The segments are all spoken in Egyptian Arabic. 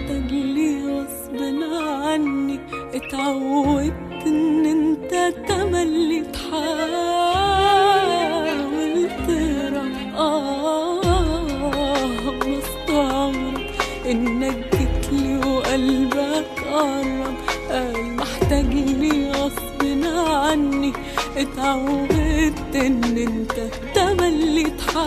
محتاج لي غصب عني اتعودت ان انت تملي تحاول تهرب اه مستغرب انك جيتلي وقلبك قرب قال محتاج لي غصب عني اتعودت ان انت تملي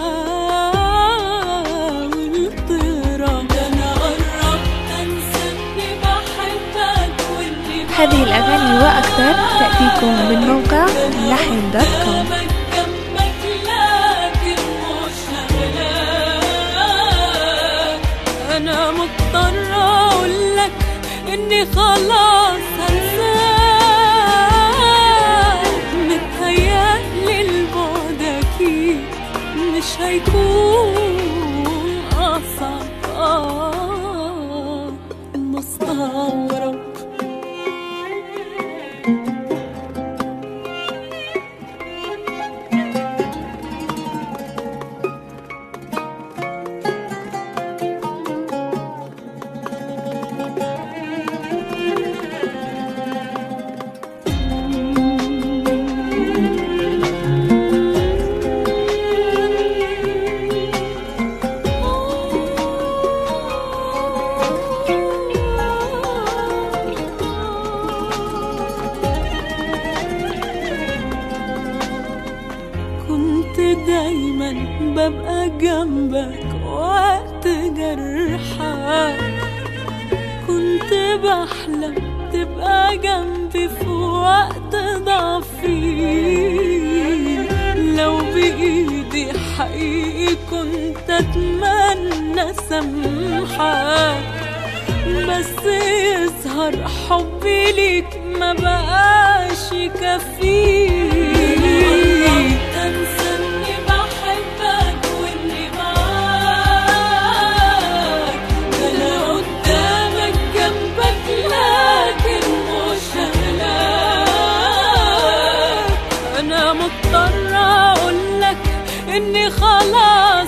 تحاول تهرب ده انا قربت انسى اني بحبك واني هذه الأغاني وأكثر تأتيكم من موقع لحن دوت كوم جنبك جنبك لكن مش هلاقيك انا مضطرة اقولك اني خلاص هنساك متهيألي البعد اكيد مش هيكون اصعب آه مستغرب كنت دايما ببقى جنبك وقت جرحك كنت بحلم تبقى جنبي في وقت ضعفي لو بإيدي حقيقي كنت أتمنى سامحك بس يظهر حبي ليك ما بقاش يكفيك تنسى اني بحبك واني معاك ده انا قدامك جنبك لكن مش هلاقيك انا مضطرة اقولك اني خلاص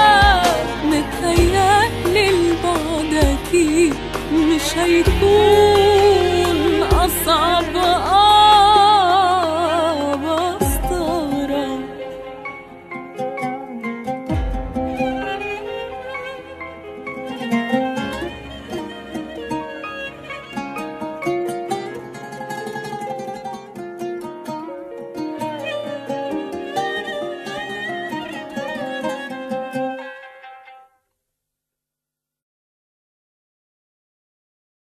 هنساك متهيألي البعد اكيد مش هيكون